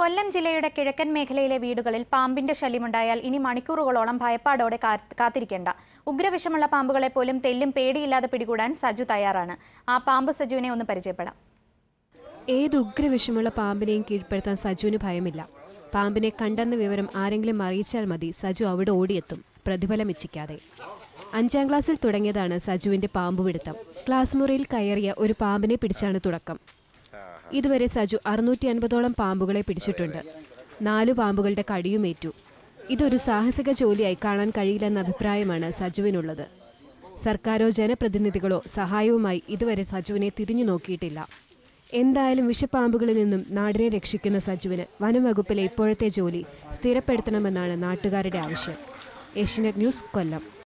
കൊല്ലം ജില്ലയുടെ കിഴക്കൻ മേഖലയിലെ വീടുകളിൽ പാമ്പിന്റെ ശല്യമുണ്ടായാൽ ഇനി മണിക്കൂറുകളോളം ഭയപ്പാടോടെ കാ- കാത്തിരിക്കേണ്ട ഉഗ്രവിഷമുള്ള പാമ്പുകളെ പോലും തെല്ലും പേടിയില്ലാതെ പിടികൂടാൻ സജു തയ്യാറാണ് ആ പാമ്പ് സജുവിനെ ഒന്ന് പരിചയപ്പെടാം ഏത് ഉഗ്രവിഷമുള്ള പാമ്പിനെയും കീഴ്പ്പെടുത്താൻ സജുവിന് ഭയമില്ല പാമ്പിനെ കണ്ടെന്ന വിവരം ആരെങ്കിലും അറിയിച്ചാൽ മതി സജു അവിടെ ഓടിയെത്തും പ്രതിഫലം ഇച്ഛിക്കാതെ അഞ്ചാം ക്ലാസ്സിൽ തുടങ്ങിയതാണ് സജുവിന്റെ പാമ്പുപിടുത്തം ക്ലാസ് മുറിയിൽ കയറിയ ഒരു പാമ്പിനെ പിടിച്ചാണ് തുടക്കം ഇതുവരെ സജു അറുന്നൂറ്റി അൻപതോളം പാമ്പുകളെ പിടിച്ചിട്ടുണ്ട് നാലു പാമ്പുകളുടെ കടിയുമേറ്റു ഇതൊരു സാഹസിക ജോലിയായി കാണാൻ കഴിയില്ലെന്ന അഭിപ്രായമാണ് സജുവിനുള്ളത് സർക്കാരോ ജനപ്രതിനിധികളോ സഹായവുമായി ഇതുവരെ സജുവിനെ തിരിഞ്ഞു നോക്കിയിട്ടില്ല എന്തായാലും വിഷപ്പാമ്പുകളിൽ നിന്നും നാടിനെ രക്ഷിക്കുന്ന സജുവിന് വനംവകുപ്പിലെ ഇപ്പോഴത്തെ ജോലി സ്ഥിരപ്പെടുത്തണമെന്നാണ് നാട്ടുകാരുടെ ആവശ്യം ഏഷ്യനെറ്റ് ന്യൂസ് കൊല്ലം